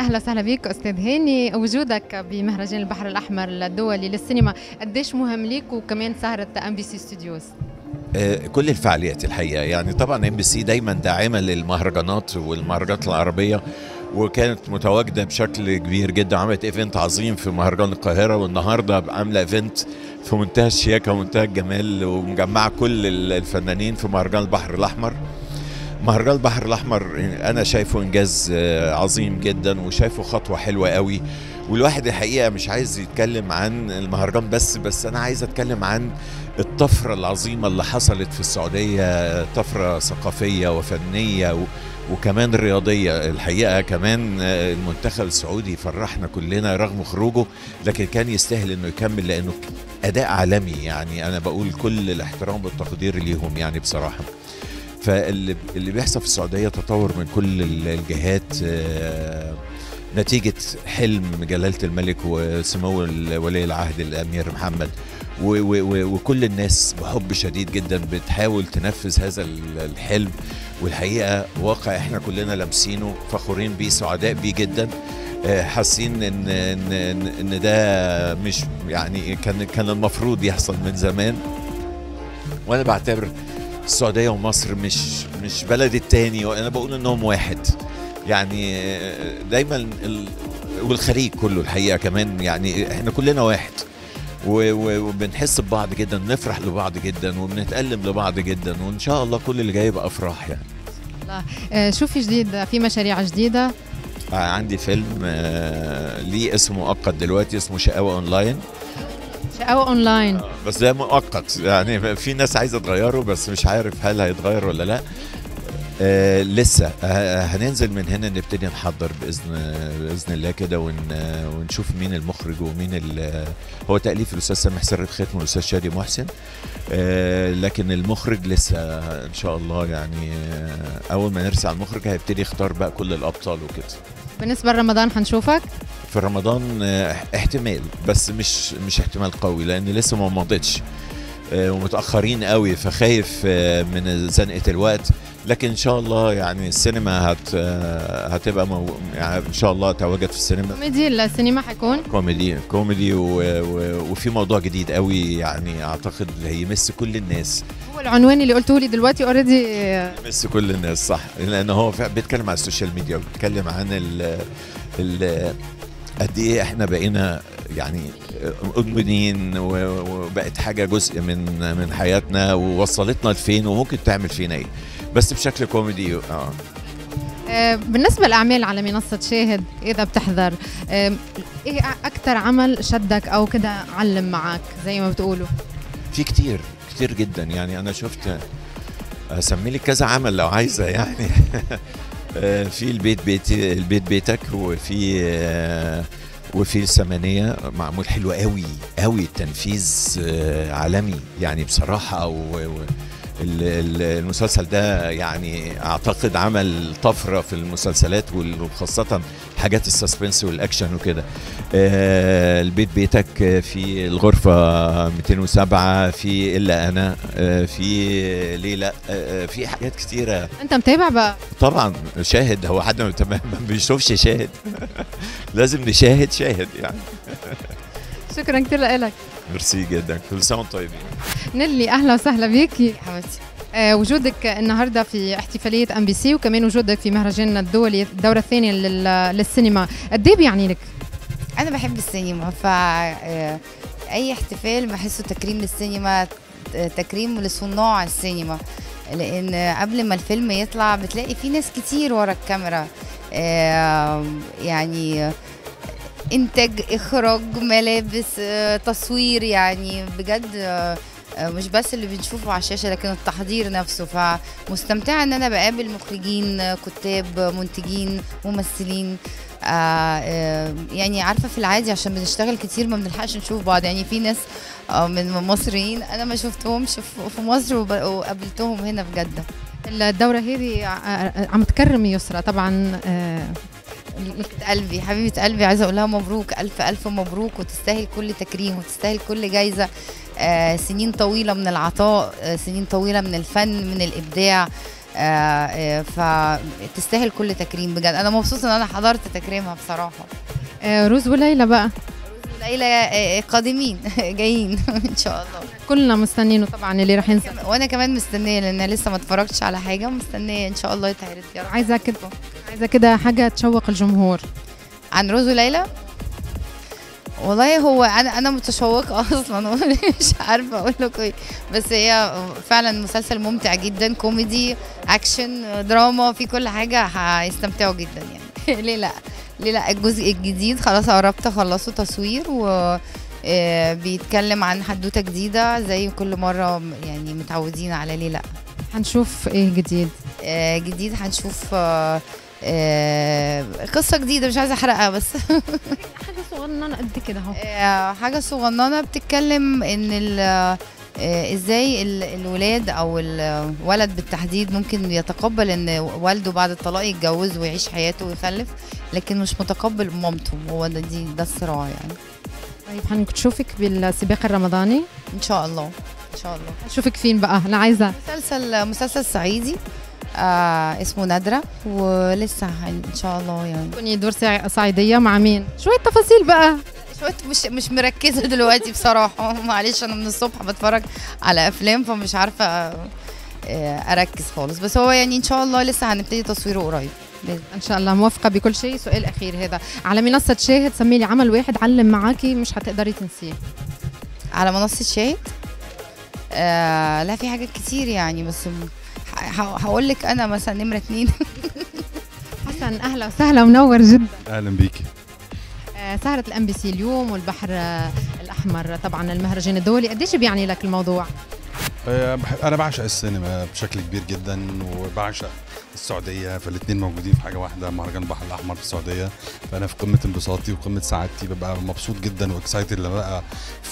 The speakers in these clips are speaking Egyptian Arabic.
اهلا وسهلا بك استاذ هاني وجودك بمهرجان البحر الاحمر الدولي للسينما قديش مهم ليك وكمان سهره ام بي سي ستوديوز آه، كل الفعاليات الحقيقه يعني طبعا ام بي سي دايما داعمه للمهرجانات والمهرجانات العربيه وكانت متواجده بشكل كبير جدا عملت ايفنت عظيم في مهرجان القاهره والنهارده عامله ايفنت في منتهى الشياكه ومنتهى الجمال ومجمعه كل الفنانين في مهرجان البحر الاحمر مهرجان البحر الاحمر انا شايفه انجاز آه، عظيم جدا وشايفه خطوه حلوه قوي والواحد الحقيقه مش عايز يتكلم عن المهرجان بس بس انا عايز اتكلم عن الطفره العظيمه اللي حصلت في السعوديه طفره ثقافيه وفنيه و وكمان رياضية الحقيقة كمان آه، المنتخب السعودي فرحنا كلنا رغم خروجه لكن كان يستاهل انه يكمل لانه اداء عالمي يعني انا بقول كل الاحترام والتقدير ليهم يعني بصراحة فاللي اللي بيحصل في السعوديه تطور من كل ال- الجهات آه، نتيجه حلم جلاله الملك وسمو ال- ولي العهد الامير محمد و- و- و- وكل الناس بحب شديد جدا بتحاول تنفذ هذا ال- الحلم والحقيقه واقع احنا كلنا لامسينه فخورين بيه سعداء بيه جدا آه، حاسين ان ان ان إن ده مش يعني كان كان المفروض يحصل من زمان وانا بعتبر السعوديه ومصر مش مش بلد التاني وانا بقول انهم واحد يعني آه، دايما ال... والخليج كله الحقيقه كمان يعني احنا كلنا واحد و- و- وبنحس ببعض جدا نفرح لبعض جدا وبنتألم لبعض جدا وان شاء الله كل اللي جاي يبقى افراح يعني الله آه، شو في جديد في مشاريع جديده آه، عندي فيلم آه، ليه اسم مؤقت دلوقتي اسمه شقاوة اونلاين شقاوة اونلاين بس ده مؤقت يعني في ناس عايزه تغيره بس مش عارف هل هيتغير ولا لا آه لسه آه هننزل من هنا نبتدي نحضر باذن باذن الله كده ون ونشوف مين المخرج ومين ال- هو تاليف الاستاذ سامح سر ختم والاستاذ شادي محسن آه لكن المخرج لسه ان شاء الله يعني آه اول ما نرسى على المخرج هيبتدي يختار بقى كل الابطال وكده بالنسبه لرمضان حنشوفك في رمضان آه، احتمال بس مش مش احتمال قوي لان لسه ما مضتش آه، ومتاخرين قوي فخايف آه، من زنقه الوقت لكن ان شاء الله يعني السينما هت آه، هتبقى مو يعني ان شاء الله تواجد في السينما كوميدي السينما حيكون كوميدي كوميدي و... و... وفي موضوع جديد قوي يعني اعتقد هيمس كل الناس هو العنوان اللي قلته لي دلوقتي اوريدي يمس كل الناس صح لان هو فعلا بيتكلم عن السوشيال ميديا وبيتكلم عن ال ال قد ايه احنا بقينا يعني مدمنين و- وبقت حاجه جزء من من حياتنا ووصلتنا لفين وممكن تعمل فينا ايه بس بشكل كوميدي اه آه، بالنسبه للاعمال على منصه شاهد اذا بتحضر آه، ايه اكثر عمل شدك او كده علم معك زي ما بتقولوا في كتير كتير جدا يعني انا شفت اسمي لك كذا عمل لو عايزه يعني آه، في البيت بيتي البيت بيتك وفي آه، وفي الثمانية معمول حلو قوي قوي التنفيذ آه، عالمي يعني بصراحة و و- ال- ال- المسلسل ده يعني اعتقد عمل طفرة في المسلسلات وال- وخاصة حاجات السسبنس والاكشن وكده آه، البيت بيتك آه، في الغرفة 207 في إلا أنا آه، في ليلى آه، آه، في حاجات كتيرة انت متابع بقى طبعا شاهد هو حد ما ما بيشوفش شاهد لازم نشاهد شاهد يعني شكرا كثير لك ميرسي جدا كل سنة وانتم طيبين نيلي اهلا وسهلا بيكي حبيبتي آه، وجودك النهارده في احتفاليه ام بي سي وكمان وجودك في مهرجان الدولي الدوره الثانيه لل- للسينما قد ايه بيعني لك انا بحب السينما ف آه، اي احتفال بحسه تكريم للسينما آه، تكريم لصناع السينما لان قبل ما الفيلم يطلع بتلاقي في ناس كتير ورا الكاميرا آه، يعني آه، انتاج اخراج ملابس آه، تصوير يعني بجد آه، آه، مش بس اللي بنشوفه على الشاشه لكن التحضير نفسه فمستمتعه ان انا بقابل مخرجين آه، كتاب منتجين ممثلين آه آه يعني عارفه في العادي عشان بنشتغل كتير ما بنلحقش نشوف بعض يعني في ناس آه من مصريين انا ما شفتهمش في- في مصر وب- وقابلتهم هنا في جده الدوره هذه ع- عم تكرم يسرى طبعا آه، قلبي حبيبه قلبي عايزه اقول لها مبروك الف الف مبروك وتستاهل كل تكريم وتستاهل كل جايزه آه سنين طويله من العطاء آه سنين طويله من الفن من الابداع آه، آه، فتستاهل كل تكريم بجد انا مبسوطه ان انا حضرت تكريمها بصراحه آه، روز وليلى بقى ليلى آه، قادمين جايين ان شاء الله كلنا مستنينه طبعا اللي رح ينسى وانا كمان مستنيه لان لسه ما اتفرجتش على حاجه مستنيه ان شاء الله يتعرض يا رب عايزه كده عايزه كده حاجه تشوق الجمهور عن روز وليلى والله هو انا انا متشوقه اصلا مش عارفه اقول لكم ايه بس هي فعلا مسلسل ممتع جدا كوميدي اكشن دراما في كل حاجه هيستمتعوا جدا يعني ليه لا ليه لا الجزء الجديد خلاص قربت اخلصه تصوير و آه، بيتكلم عن حدوته جديده زي كل مره يعني متعودين على ليه لا هنشوف ايه جديد آه، جديد هنشوف آه، آه، قصه جديده مش عايزه احرقها بس حاجه صغننه قد كده اهو آه، حاجة صغننة بتتكلم ان ال آه، ازاي ال- الولاد او الولد بالتحديد ممكن يتقبل ان والده بعد الطلاق يتجوز ويعيش حياته ويخلف لكن مش متقبل مامته هو ده دي ده الصراع يعني طيب هنشوفك بالسباق الرمضاني ان شاء الله ان شاء الله هنشوفك فين بقى انا عايزه مسلسل مسلسل صعيدي آه اسمه نادرة ولسه هن- ان شاء الله يعني تكوني دور صع- صعيديه مع مين شويه تفاصيل بقى شوية مش مش مركزة دلوقتي بصراحة معلش أنا من الصبح بتفرج على أفلام فمش عارفة آه، أركز خالص بس هو يعني إن شاء الله لسه هنبتدي تصويره قريب بإذن ان شاء الله موافقه بكل شيء سؤال اخير هذا على منصه شاهد سمي لي عمل واحد علم معاكي مش هتقدري تنسيه على منصة شاهد آه لا في حاجات كتير يعني بس م- ه- ه- هقول لك أنا مثلا نمرة اتنين حسن اهلا وسهلا منور جدا اهلا بيكي آه، سهرة الام بي سي اليوم والبحر آه، الاحمر طبعا المهرجان الدولي قديش بيعني لك الموضوع أه، بحب- انا بعشق السينما بشكل كبير جدا وبعشق السعوديه فالاثنين موجودين في حاجه واحده مهرجان البحر الاحمر في السعوديه فانا في قمه انبساطي وقمه سعادتي ببقى مبسوط جدا واكسايتد لما بقى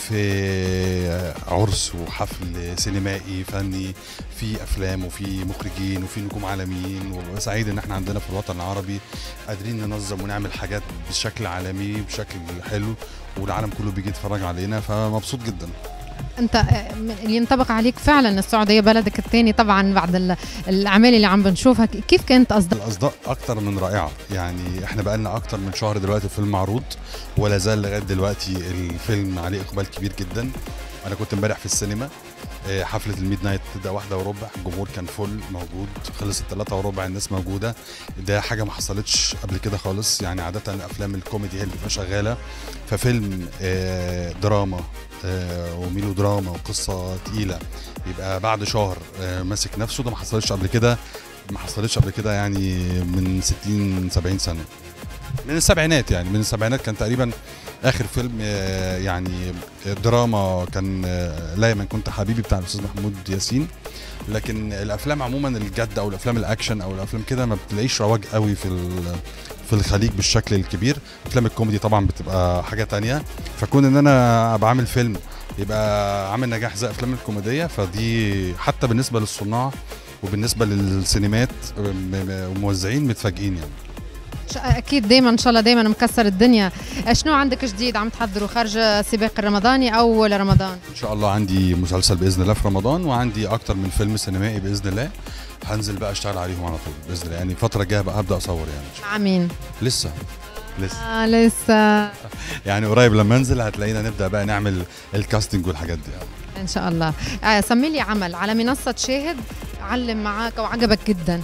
في عرس وحفل سينمائي فني في افلام وفي مخرجين وفي نجوم عالميين وببقى سعيد ان احنا عندنا في الوطن العربي قادرين ننظم ونعمل حاجات بشكل عالمي بشكل حلو والعالم كله بيجي يتفرج علينا فمبسوط جدا انت آه، من- اللي ينطبق عليك فعلا السعوديه بلدك الثاني طبعا بعد ال- الاعمال اللي عم بنشوفها ك- كيف كانت قصدك الاصداء اكتر من رائعه يعني احنا بقالنا اكتر من شهر دلوقتي الفيلم معروض ولا زال لغايه دلوقتي الفيلم عليه اقبال كبير جدا انا كنت امبارح في السينما آه، حفله الميد نايت تبدا واحده وربع الجمهور كان فل موجود خلصت ثلاثة وربع الناس موجوده ده حاجه ما حصلتش قبل كده خالص يعني عاده افلام الكوميدي هي اللي بتبقى شغاله ففيلم آه، دراما آه، وميلو دراما وقصه تقيله يبقى بعد شهر آه، ماسك نفسه ده ما حصلتش قبل كده ما حصلتش قبل كده يعني من 60 70 سنه من السبعينات يعني من السبعينات كان تقريبا اخر فيلم آه، يعني دراما كان آه، لا من كنت حبيبي بتاع الاستاذ محمود ياسين لكن الافلام عموما الجد او الافلام الاكشن او الافلام كده ما بتلاقيش رواج قوي في ال- في الخليج بالشكل الكبير افلام الكوميدي طبعا بتبقى حاجه تانية فكون ان انا ابقى عامل فيلم يبقى عامل نجاح زي افلام الكوميديه فدي حتى بالنسبه للصناع وبالنسبه للسينمات م- م- وموزعين متفاجئين يعني ش- اكيد دائما ان شاء الله دائما مكسر الدنيا آه، شنو عندك جديد عم تحضروا خارج السباق الرمضاني او لرمضان ان شاء الله عندي مسلسل باذن الله في رمضان وعندي اكتر من فيلم سينمائي باذن الله هنزل بقى اشتغل عليهم على طول باذن الله يعني الفتره الجايه بقى هبدا اصور يعني مع مين لسه لسه آه لسه يعني قريب لما انزل هتلاقينا نبدا بقى نعمل الكاستنج والحاجات دي يعني. ان شاء الله آه سمي لي عمل على منصه شاهد علم معاك وعجبك جدا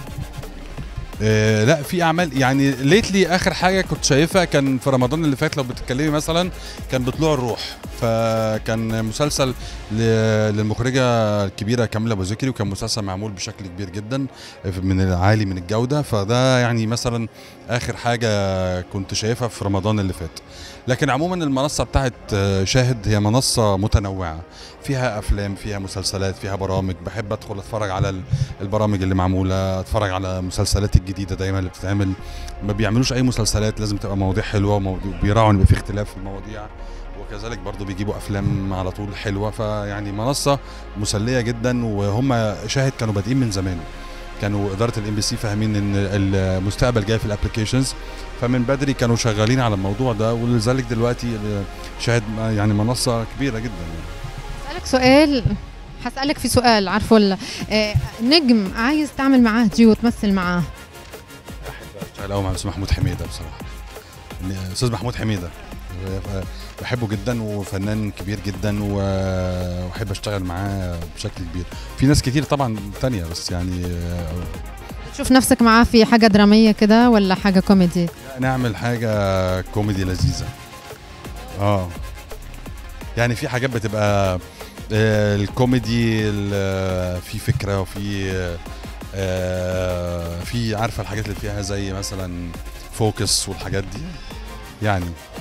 آه لا في اعمال يعني ليتلي اخر حاجه كنت شايفها كان في رمضان اللي فات لو بتتكلمي مثلا كان بطلوع الروح فكان مسلسل ل- للمخرجه الكبيره كامله ابو ذكري وكان مسلسل معمول بشكل كبير جدا من العالي من الجوده فده يعني مثلا اخر حاجه كنت شايفها في رمضان اللي فات لكن عموما المنصه بتاعت آه، شاهد هي منصه متنوعه فيها افلام فيها مسلسلات فيها برامج بحب ادخل اتفرج على ال- البرامج اللي معموله اتفرج على المسلسلات الجديده دايما اللي بتتعمل ما بيعملوش اي مسلسلات لازم تبقى مواضيع حلوه ومواضيع- بيراعوا ان يبقى في اختلاف في المواضيع وكذلك برضو بيجيبوا افلام على طول حلوه فيعني منصه مسليه جدا وهم شاهد كانوا بادئين من زمان كانوا اداره الام بي سي فاهمين ان المستقبل جاي في الابلكيشنز فمن بدري كانوا شغالين على الموضوع ده ولذلك دلوقتي شاهد يعني منصه كبيره جدا يعني. اسالك سؤال حسألك في سؤال عارفه ولا آه، نجم عايز تعمل معاه ديو وتمثل معاه اشتغل قوي مع الاستاذ محمود حميده بصراحه الاستاذ محمود حميده بحبه جدا وفنان كبير جدا و- واحب اشتغل معاه بشكل كبير في ناس كتير طبعا تانية بس يعني آه، تشوف نفسك معاه في حاجة درامية كده ولا حاجة كوميدي نعمل حاجة كوميدي لذيذة اه يعني في حاجات بتبقى آه، الكوميدي ال- في فكرة وفي آه، في عارفة الحاجات اللي فيها زي مثلا فوكس والحاجات دي يعني